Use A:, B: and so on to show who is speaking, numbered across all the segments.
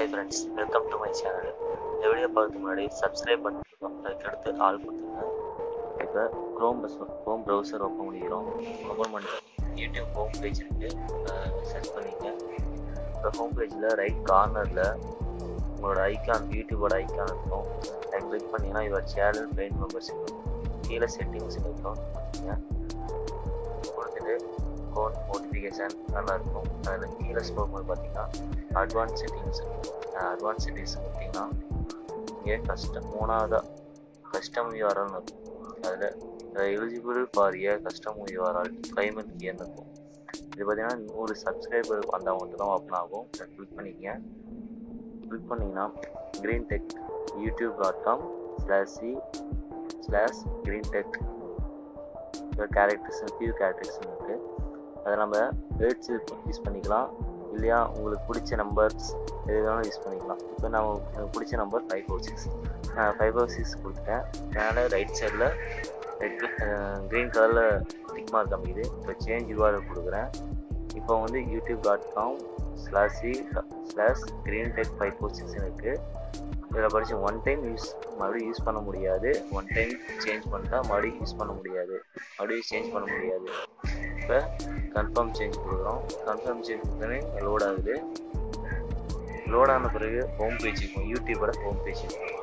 A: hi friends welcome to my channel இந்த video பார்க்கறதுக்கு முன்னாடி சப்ஸ்கிரைப் பண்ணிருக்கோம் அதுக்கடுத்து ஆள் கொடுத்துருங்க இப்போ க்ரோம் பஸ் க்ரோம் ப்ரௌசர் ஓப்பன் பண்ணிக்கிறோம் ஓப்பன் பண்ணிட்டு யூடியூப் ஹோம் பேஜ் இருக்குது சர்ச் பண்ணிக்க இப்போ ஹோம் பேஜில் ரைட் கார்னரில் உங்களோட ஐக்கான் யூடியூபோட ஐக்கான் இருக்கும் அதை கிளிக் பண்ணிங்கன்னா யுவர் சேனல் பெயின் மெம்பர்ஸ் கீழே செட்டிங்ஸ் இருக்கும் கொடுத்துட்டு கோட் நோட்டிஃபிகேஷன் நல்லா இருக்கும் அதில் கீழே ஸ்டோர் பண்ணி பார்த்தீங்கன்னா அட்வான்ஸ் செட்டிங்ஸ் அட்வான்ஸ் செட்டிங்ஸ் பார்த்தீங்கன்னா இங்கே கஸ்டம் மூணாவதாக கஸ்டம் யூஆர்எல்னு இருக்கும் அதில் eligible for a custom URL payment ஏன்னு இருக்கும் இது பார்த்தீங்கன்னா நூறு சப்ஸ்கிரைபர் வந்தால் மட்டும் தான் ஓப்பன் ஆகும் அதை கிளிக் பண்ணிக்கங்க கிளிக் பண்ணிங்கன்னா green tech YouTube dot com slash C slash green tech characters few characters இருக்குது அதை நம்ம வேர்ட்ஸ் யூஸ் பண்ணிக்கலாம் இல்லையா உங்களுக்கு பிடிச்ச நம்பர்ஸ் எது வேணாலும் யூஸ் பண்ணிக்கலாம் இப்போ நான் எனக்கு பிடிச்ச நம்பர் ஃபைவ் ஃபோர் சிக்ஸ் நான் ஃபைவ் ஃபோர் சிக்ஸ் கொடுத்துட்டேன் மேலே ரைட் சைடில் ரெட் க்ரீன் கலரில் டிக் மார்க் காமிக்குது இப்போ சேஞ்ச் யூஆர்எல் கொடுக்குறேன் இப்போ வந்து YouTube dot com slash C slash green tech five four six இருக்குது இதில் படித்து ஒன் டைம் யூஸ் மறுபடியும் யூஸ் பண்ண முடியாது ஒன் டைம் சேஞ்ச் பண்ணிட்டா மறுபடியும் யூஸ் பண்ண முடியாது மறுபடியும் சேஞ்ச் பண்ண முடியாது இப்போ கன்ஃபார்ம் சேஞ்ச் கொடுக்குறோம் கன்ஃபார்ம் சேஞ்ச் பண்ணி லோட் ஆகுது லோட் ஆன பிறகு ஹோம் பேஜ் இருக்கும் யூடியூபோட home page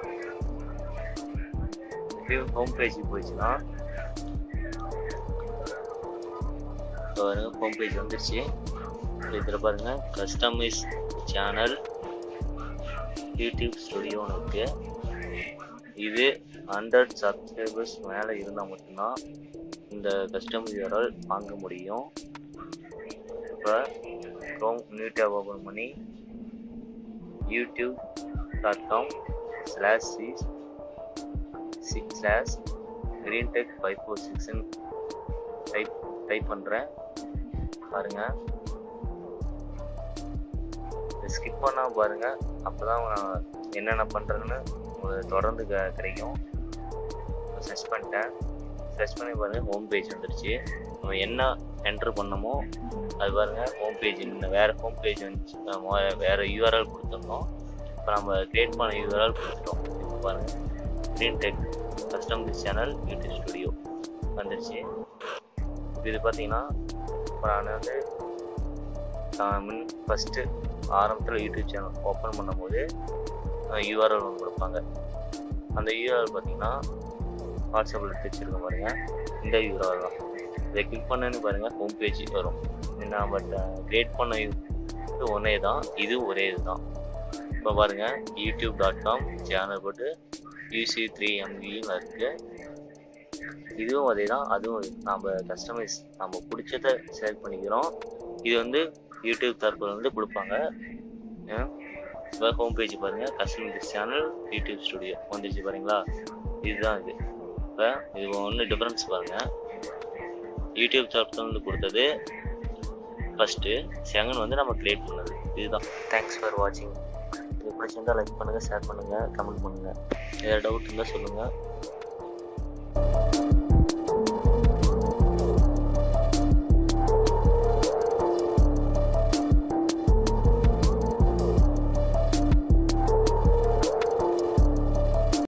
A: YouTube home page போயிடுச்சுன்னா பாருங்க ஹோம் பேஜ் வந்துருச்சு இதில் பாருங்க கஸ்டமைஸ் சேனல் யூடியூப் ஸ்டுடியோன்னு இருக்கு இது ஹண்ட்ரட் சப்ஸ்கிரைபர்ஸ் மேலே இருந்தால் மட்டும்தான் இந்த கஸ்டம் யூஆர்எல் வாங்க முடியும் இப்போ க்ரோம் நியூ டேப் ஓப்பன் பண்ணி YouTube dot com slash C six slash green tech five four சிக்ஸ்ன்னு டைப் டைப் பண்ணுறேன் பாருங்கள் ஸ்கிப் பண்ணால் பாருங்கள் அப்போ தான் நான் என்னென்ன பண்ணுறேன்னு உங்களுக்கு தொடர்ந்து க கிடைக்கும் சர்ச் பண்ணிட்டேன் சர்ச் பண்ணி பாருங்கள் ஹோம் பேஜ் வந்துருச்சு நம்ம என்ன என்ட்ரு பண்ணமோ அது பாருங்கள் ஹோம் பேஜ் இன்னும் வேறு ஹோம் பேஜ் வந்துச்சு நம்ம வேறு யூஆர்எல் கொடுத்துருந்தோம் இப்போ நம்ம கிரியேட் பண்ண யூஆர்எல் கொடுத்துட்டோம் இப்போ பாருங்கள் green tech custom channel YouTube studio வந்துருச்சு இப்போ இது பார்த்தீங்கன்னா இப்போ நான் வந்து முன் ஃபஸ்ட்டு ஆரம்பத்தில் யூடியூப் சேனல் ஓப்பன் பண்ணும்போது யூஆர்எல் ஒன்று கொடுப்பாங்க அந்த யூஆர்எல் பார்த்தீங்கன்னா வாட்ஸ்அப்பில் எடுத்து வச்சுருக்கோம் பாருங்கள் இந்த யூஆர்எல் தான் இதை கிளிக் பண்ணேன்னு பாருங்கள் ஹோம் பேஜ் வரும் நான் பட் கிரியேட் பண்ண இது ஒன்றே தான் இது ஒரே இது தான் இப்போ பாருங்கள் யூடியூப் டாட் காம் சேனல் போட்டு யூசி த்ரீ எம்வின்னு இருக்குது இதுவும் அதே தான் அதுவும் நம்ம கஸ்டமைஸ் நம்ம பிடிச்சத செலக்ட் பண்ணிக்கிறோம் இது வந்து யூடியூப் தரப்பில் வந்து கொடுப்பாங்க இப்போ ஹோம் பேஜ் பாருங்கள் கஸ்டமைஸ் சேனல் யூடியூப் ஸ்டுடியோ வந்துருச்சு பாருங்களா இதுதான் இது இப்போ இது ஒன்று டிஃப்ரென்ஸ் பாருங்கள் யூடியூப் தரப்பில் வந்து கொடுத்தது ஃபஸ்ட்டு செகண்ட் வந்து நம்ம க்ரியேட் பண்ணது இதுதான் தேங்க்ஸ் ஃபார் வாட்சிங் இது பிடிச்சிருந்தால் லைக் பண்ணுங்கள் ஷேர் பண்ணுங்கள் கமெண்ட் பண்ணுங்கள் ஏதாவது டவுட் இருந்தால் சொல்லுங்கள்